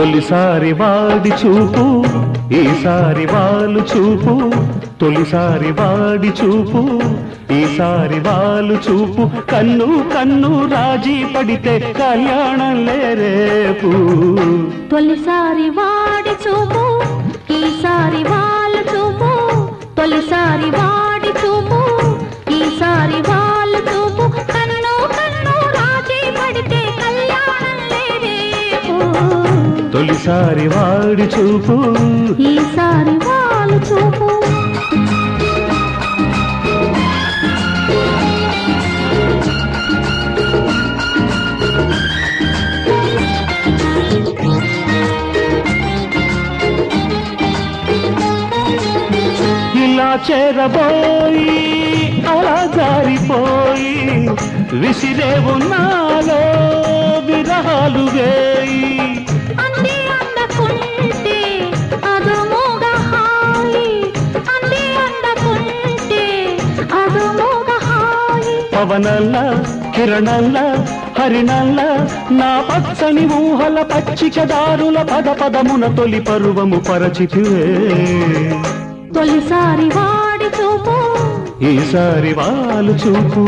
తొలిసారి వాడి చూపు ఈసారి వాళ్ళు చూపు తొలిసారి వాడి చూపు ఈసారి వాళ్ళు చూపు కన్ను కన్ను రాజీ పడితే కళ్యాణంలే రేపు తొలిసారి వాడి చూపు ఈసారి వాళ్ళ చూపు తొలిసారి వాడి చూపు ఈసారి వాళ్ళ చూపు కన్ను కన్ను రాజీ పడితే కళ్యాణం లేదేపు తొలిసారి వాడి చూపు ఈసారి వాళ్ళ చూపు ఇలా చేరబోయి అలా జారిపోయి విసిరేవు నాలో విరహాలు వేయి అంది అందకుంటే అదు మూగ హాయి అంది అందకుంటే అదు మూగ హాయి పవనల్ల కిరణల్ల హరిణల్ల నా పచ్చని ఊహల పచ్చిక దారుల పద పదమున తొలి పరువము పరచితివే తొలిసారి వాడి చూపు ఈసారి వాళ్ళు చూపు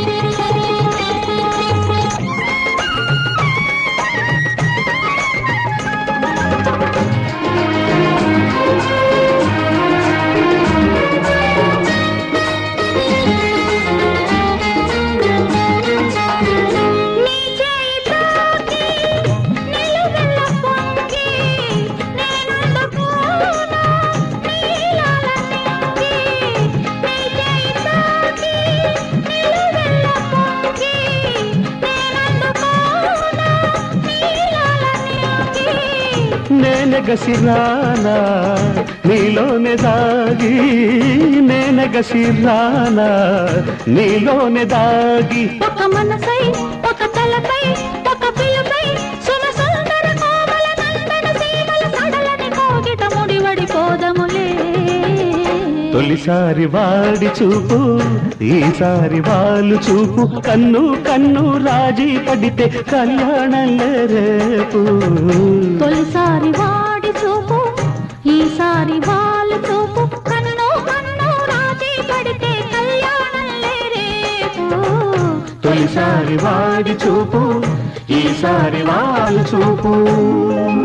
నీ చేయి తాకి నిలువెల్ల పొంగి నేనందుకోనా నీలాల నింగి నీ చేయి తాకి నిలువెల్ల పొంగి నేనందుకోనా నీలాల నింగి నేనెగసిరానా నీలోనే దాగి నేనెగసిరానా నీలోనే దాగి ఒక మనసై ఒక తలపై ఒక పిలుపై సుమ సుందర కోమల నందన సీమల సడలని కోగిట ముడివడి పోదములే తొలిసారి వాడి చూపు ఈసారి వాళ్ళు చూపు కన్ను కన్ను రాజీ పడితే కళ్యాణంలే రేపు తొలిసారి వాడి చూపు ఈసారి వాళ్ళ చూపు కన్ను కన్ను రాజీ పడితే కళ్యాణంలే రేపు తొలిసారి వాడి చూపు ఈసారి వాళ్ళు చూపు